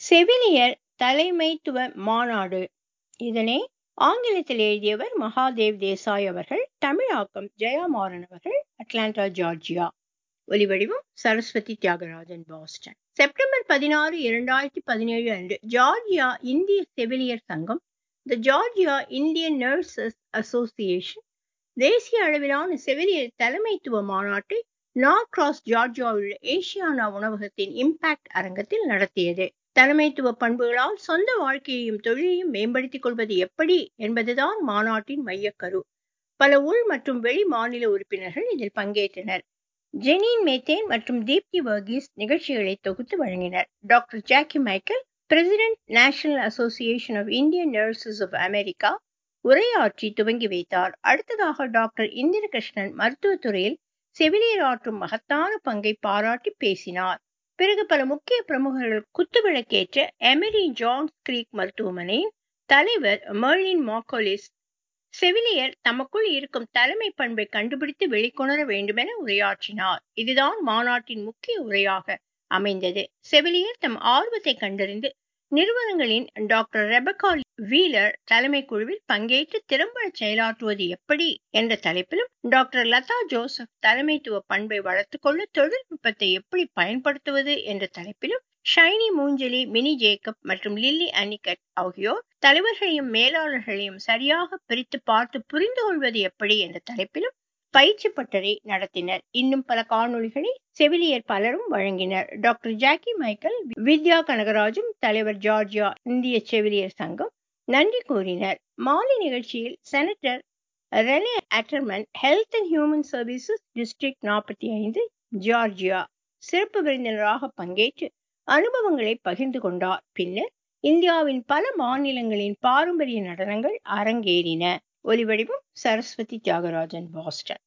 செவிலியர் தலைமைத்துவ மாநாடு இதனை ஆங்கிலத்தில் எழுதியவர் மகாதேவ் தேசாய் அவர்கள் தமிழாக்கம் ஜெயாமாறன் அவர்கள் அட்லாண்டா ஜார்ஜியா ஒலிவடிவம் சரஸ்வதி தியாகராஜன் பாஸ்டன் செப்டம்பர் பதினாறு இரண்டாயிரத்தி பதினேழு அன்று ஜார்ஜியா இந்திய செவிலியர் சங்கம் the Georgia Indian nurses association தேசிய அளவிலான செவிலியர் தலைமைத்துவ மாநாட்டை நார்த் கிராஸ் ஜார்ஜியாவில் உள்ள ஏசியானா உணவகத்தின் இம்பாக்ட் அரங்கத்தில் நடத்தியது தலைமைத்துவ பண்புகளால் சொந்த வாழ்க்கையையும் தொழிலையும் மேம்படுத்திக் கொள்வது எப்படி என்பதுதான் மாநாட்டின் மையக்கரு பல உள் மற்றும் வெளி மாநில உறுப்பினர்கள் இதில் பங்கேற்றனர் ஜெனீன் மேத்தேன் மற்றும் தீப்தி வர்கீஸ் நிகழ்ச்சிகளை தொகுத்து வழங்கினர் doctor Jackie Michael president national association of Indian nurses of America உரையாற்றி துவங்கி வைத்தார் அடுத்ததாக டாக்டர் இந்திரகிருஷ்ணன் மருத்துவத்துறையில் செவிலியர் ஆற்றும் மகத்தான பங்கை பாராட்டி பேசினார் பிறகு பல முக்கிய பிரமுகர்கள் குத்துவிளக்கேற்ற எமிரி ஜான்ஸ் கிரீக் மருத்துவமனையின் தலைவர் மெர்லின் மாக்கோலிஸ் செவிலியர் தமக்குள் இருக்கும் தலைமை பண்பை கண்டுபிடித்து வெளிக்கொணர வேண்டுமென உரையாற்றினார் இதுதான் மாநாட்டின் முக்கிய உரையாக அமைந்தது செவிலியர் தம் ஆர்வத்தை கண்டறிந்து நிறுவனங்களின் டாக்டர் ரெபகா வீலர் தலைமை குழுவில் பங்கேற்று திறம்பட செயலாற்றுவது எப்படி என்ற தலைப்பிலும் டாக்டர் லதா ஜோசப் தலைமைத்துவ பண்பை வளர்த்து கொள்ள தொழில்நுட்பத்தை எப்படி பயன்படுத்துவது என்ற தலைப்பிலும் ஷைனி மூஞ்சலி மினி ஜேக்கப் மற்றும் லில்லி அனிகட் ஆகியோர் தலைவர்களையும் மேலாளர்களையும் சரியாக பிரித்து பார்த்து புரிந்து கொள்வது எப்படி என்ற தலைப்பிலும் பயிற்சி பட்டறை நடத்தினர் இன்னும் பல காணொளிகளை செவிலியர் பலரும் வழங்கினர் டாக்டர் ஜாக்கி மைக்கேல் வித்யா கனகராஜும் தலைவர் ஜார்ஜியா இந்திய செவிலியர் சங்கம் நன்றி கூறினர் மாலை நிகழ்ச்சியில் senator Rene Atterman health and human services district நாற்பத்தி ஐந்து ஜார்ஜியா சிறப்பு விருந்தினராக பங்கேற்று அனுபவங்களை பகிர்ந்து கொண்டார் பின்னர் இந்தியாவின் பல மாநிலங்களின் பாரம்பரிய நடனங்கள் அரங்கேறின ஒலிவடிவம் சரஸ்வதி தியாகராஜன் பாஸ்டன்